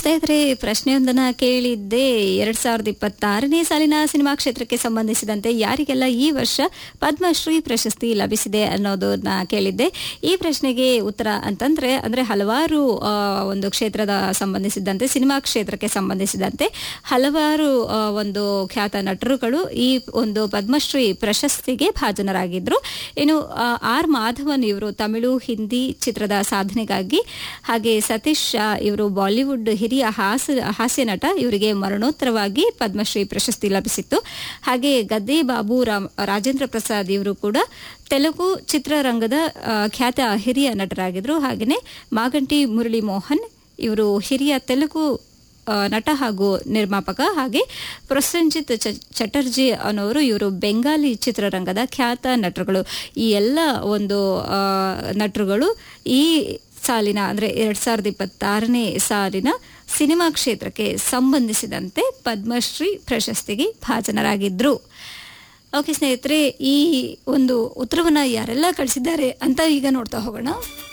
ಸ್ನೇಹಿತರೆ ಪ್ರಶ್ನೆಯೊಂದನ್ನು ಕೇಳಿದ್ದೆ ಎರಡ್ ಸಾವಿರದ ಇಪ್ಪತ್ತಾರನೇ ಸಾಲಿನ ಸಿನಿಮಾ ಕ್ಷೇತ್ರಕ್ಕೆ ಸಂಬಂಧಿಸಿದಂತೆ ಯಾರಿಗೆಲ್ಲ ಈ ವರ್ಷ ಪದ್ಮಶ್ರೀ ಪ್ರಶಸ್ತಿ ಲಭಿಸಿದೆ ಅನ್ನೋದನ್ನ ಕೇಳಿದ್ದೆ ಈ ಪ್ರಶ್ನೆಗೆ ಉತ್ತರ ಅಂತಂದ್ರೆ ಅಂದ್ರೆ ಹಲವಾರು ಆ, ಒಂದು ಕ್ಷೇತ್ರದ ಸಂಬಂಧಿಸಿದಂತೆ ಸಿನಿಮಾ ಕ್ಷೇತ್ರಕ್ಕೆ ಸಂಬಂಧಿಸಿದಂತೆ ಹಲವಾರು ಆ, ಒಂದು ಖ್ಯಾತ ನಟರುಗಳು ಈ ಒಂದು ಪದ್ಮಶ್ರೀ ಪ್ರಶಸ್ತಿಗೆ ಭಾಜನರಾಗಿದ್ರು ಇನ್ನು ಆ, ಆರ್ ಮಾಧವನ್ ಇವರು ತಮಿಳು ಹಿಂದಿ ಚಿತ್ರದ ಸಾಧನೆಗಾಗಿ ಹಾಗೆ ಸತೀಶ್ ಶಾ ಇವರು ಬಾಲಿವುಡ್ ಹಿರಿಯ ಹಾಸ ಹಾಸ್ಯ ನಟ ಇವರಿಗೆ ಮರಣೋತ್ತರವಾಗಿ ಪದ್ಮಶ್ರೀ ಪ್ರಶಸ್ತಿ ಲಭಿಸಿತ್ತು ಹಾಗೆ ಗದ್ದೆ ಬಾಬು ರಾಮ್ ರಾಜೇಂದ್ರ ಪ್ರಸಾದ್ ಇವರು ಕೂಡ ತೆಲುಗು ಚಿತ್ರರಂಗದ ಆ, ಖ್ಯಾತ ಹಿರಿಯ ನಟರಾಗಿದ್ರು ಹಾಗೆಯೇ ಮಾಗಂಟಿ ಮುರಳಿ ಮೋಹನ್ ಇವರು ಹಿರಿಯ ತೆಲುಗು ಆ, ನಟ ಹಾಗೂ ನಿರ್ಮಾಪಕ ಹಾಗೆ ಪ್ರಸಂಜಿತ್ ಚ- ಚಟರ್ಜಿ ಅನ್ನೋರು ಇವರು ಬೆಂಗಾಲಿ ಚಿತ್ರರಂಗದ ಖ್ಯಾತ ನಟರುಗಳು ಈ ಎಲ್ಲ ಒಂದು ಆ, ನಟರುಗಳು ಈ ಸಾಲಿನ ಅಂದರೆ ಎರಡ್ ಸಾವಿರದ ಇಪ್ಪತ್ತಾರನೇ ಸಾಲಿನ ಸಿನಿಮಾ ಕ್ಷೇತ್ರಕ್ಕೆ ಸಂಬಂಧಿಸಿದಂತೆ ಪದ್ಮಶ್ರೀ ಪ್ರಶಸ್ತಿಗೆ ಭಾಜನರಾಗಿದ್ರು ಓಕೆ ಸ್ನೇಹಿತರೆ ಈ ಒಂದು ಉತ್ತರವನ್ನ ಯಾರೆಲ್ಲ ಕಳಿಸಿದ್ದಾರೆ ಅಂತ ಈಗ ನೋಡ್ತಾ ಹೋಗೋಣ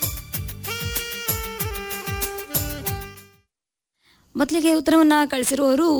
ಮೊದಲಿಗೆ ಉತ್ತರವನ್ನ ಕಳಿಸಿರುವವರು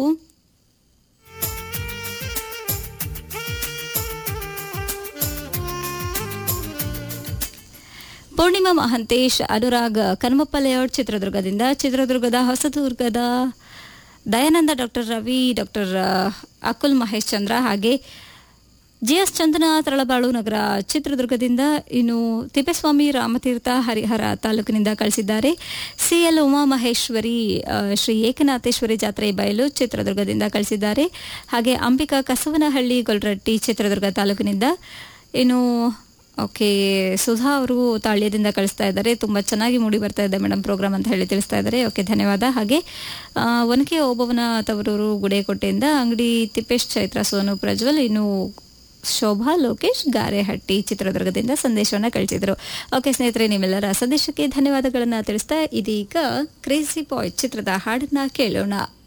ಪೂರ್ಣಿಮಾ ಮಹಂತೇಶ್ ಅನುರಾಗ್ ಕನ್ಮಪ್ಪ ಲೇಔಟ್ ಚಿತ್ರದುರ್ಗದಿಂದ ಚಿತ್ರದುರ್ಗದ ಹೊಸದುರ್ಗದ ದಯಾನಂದ ಡಾಕ್ಟರ್ ರವಿ ಡಾಕ್ಟರ್ ಅಕುಲ್ ಮಹೇಶ್ ಚಂದ್ರ ಹಾಗೆ ಜಿ ಎಸ್ ಚಂದನ ತರಳಬಾಳು ನಗರ ಚಿತ್ರದುರ್ಗದಿಂದ ಇನ್ನು ತಿಪ್ಪೇಸ್ವಾಮಿ ರಾಮತೀರ್ಥ ಹರಿಹರ ತಾಲೂಕಿನಿಂದ ಕಳಿಸಿದ್ದಾರೆ ಸಿಎಲ್ ಉಮಾ ಮಹೇಶ್ವರಿ ಆ, ಶ್ರೀ ಏಕನಾಥೇಶ್ವರಿ ಜಾತ್ರೆ ಬಯಲು ಚಿತ್ರದುರ್ಗದಿಂದ ಕಳಿಸಿದ್ದಾರೆ ಹಾಗೆ ಅಂಬಿಕಾ ಕಸವನಹಳ್ಳಿ ಗೊಲ್ರಟ್ಟಿ ಚಿತ್ರದುರ್ಗ ತಾಲೂಕಿನಿಂದ ಇನ್ನು ಓಕೆ ಸುಧಾ ಅವರು ತಾಳ್ಯದಿಂದ ಕಳಿಸ್ತಾ ಇದ್ದಾರೆ ತುಂಬ ಚೆನ್ನಾಗಿ ಮೂಡಿ ಬರ್ತಾ ಇದೆ ಮೇಡಮ್ ಪ್ರೋಗ್ರಾಮ್ ಅಂತ ಹೇಳಿ ತಿಳಿಸ್ತಾ ಇದ್ದಾರೆ ಓಕೆ ಧನ್ಯವಾದ ಹಾಗೆ ಆ, ಒನಕೆ ಓಬವ್ವನ ತವರೂರು ಗುಡೇಕೋಟೆಯಿಂದ ಅಂಗಡಿ ತಿಪ್ಪೇಶ್ ಚೈತ್ರ ಸೋನು ಪ್ರಜ್ವಲ್ ಇನ್ನು ಶೋಭಾ ಲೋಕೇಶ್ ಗಾರೆಹಟ್ಟಿ ಚಿತ್ರದುರ್ಗದಿಂದ ಸಂದೇಶವನ್ನು ಕಳಿಸಿದ್ರು ಓಕೆ ಸ್ನೇಹಿತರೆ ನಿಮ್ಮೆಲ್ಲರ ಸಂದೇಶಕ್ಕೆ ಧನ್ಯವಾದಗಳನ್ನು ತಿಳಿಸ್ತಾ ಇದೀಗ ಕ್ರೇಜಿ ಬಾಯ್ ಚಿತ್ರದ ಹಾಡನ್ನ ಕೇಳೋಣ